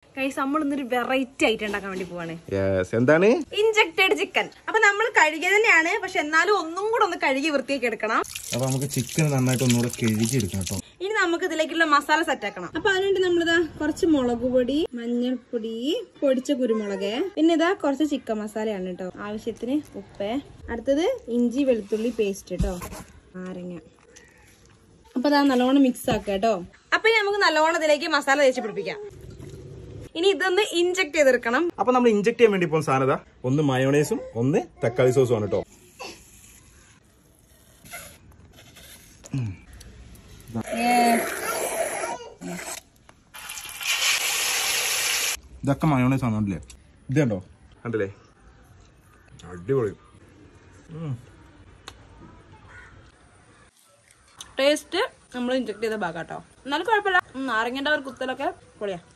കൈസ് നമ്മൾ ഇന്നൊരു വെറൈറ്റി ആയിട്ട് ഉണ്ടാക്കാൻ വേണ്ടി പോവാണ് യെസ് എന്താണ് ഇഞ്ചക്റ്റഡ് ചിക്കൻ അപ്പൊ നമ്മൾ കഴുകിയ തന്നെയാണ് പക്ഷെ എന്നാലും ഒന്നും കൂടെ ഒന്ന് കഴുകി വൃത്തിയാക്കി എടുക്കണം അപ്പൊ നമുക്ക് ചിക്കൻ നന്നായിട്ട് ഒന്നുകൂടെ കഴുകി എടുക്കാം കേട്ടോ ഇനി നമുക്ക് ഇതിലേക്കുള്ള മസാല സെറ്റ് ആക്കണം അപ്പൊ അതിനുവേണ്ടി നമ്മളിതാ കുറച്ച് മുളക് പൊടി മഞ്ഞൾപ്പൊടി പൊടിച്ച കുരുമുളക് പിന്നെ ഇതാ കുറച്ച് ചിക്കൻ മസാലയാണ് കേട്ടോ ആവശ്യത്തിന് ഉപ്പ് അടുത്തത് ഇഞ്ചി വെളുത്തുള്ളി പേസ്റ്റ് കേട്ടോ നാരങ്ങ അപ്പൊ അതാ നല്ലോണം മിക്സ് ആക്കുക കേട്ടോ അപ്പൊ ഇനി നമുക്ക് നല്ലോണം ഇതിലേക്ക് മസാല തേച്ച് പിടിപ്പിക്കാം ഇനി ഇതൊന്ന് ഇഞ്ചക്ട് ചെയ്തെടുക്കണം അപ്പൊ നമ്മൾ ഇഞ്ചക്ട് ചെയ്യാൻ വേണ്ടി പോകുന്ന സാധനത ഒന്ന് മയോണൈസും ഒന്ന് തക്കാളി സോസും ആണ് കേട്ടോ ഇതൊക്കെ മയോണൈസ് ആണ് കണ്ടില്ലേ ഇത് കണ്ടോ കണ്ടില്ലേ അടിപൊളി ടേസ്റ്റ് നമ്മൾ ഇഞ്ചക്ട് ചെയ്ത ഭാഗം കേട്ടോ എന്നാലും കുഴപ്പമില്ല നാരങ്ങന്റെ ഒരു കുത്തലൊക്കെ പൊളിയാ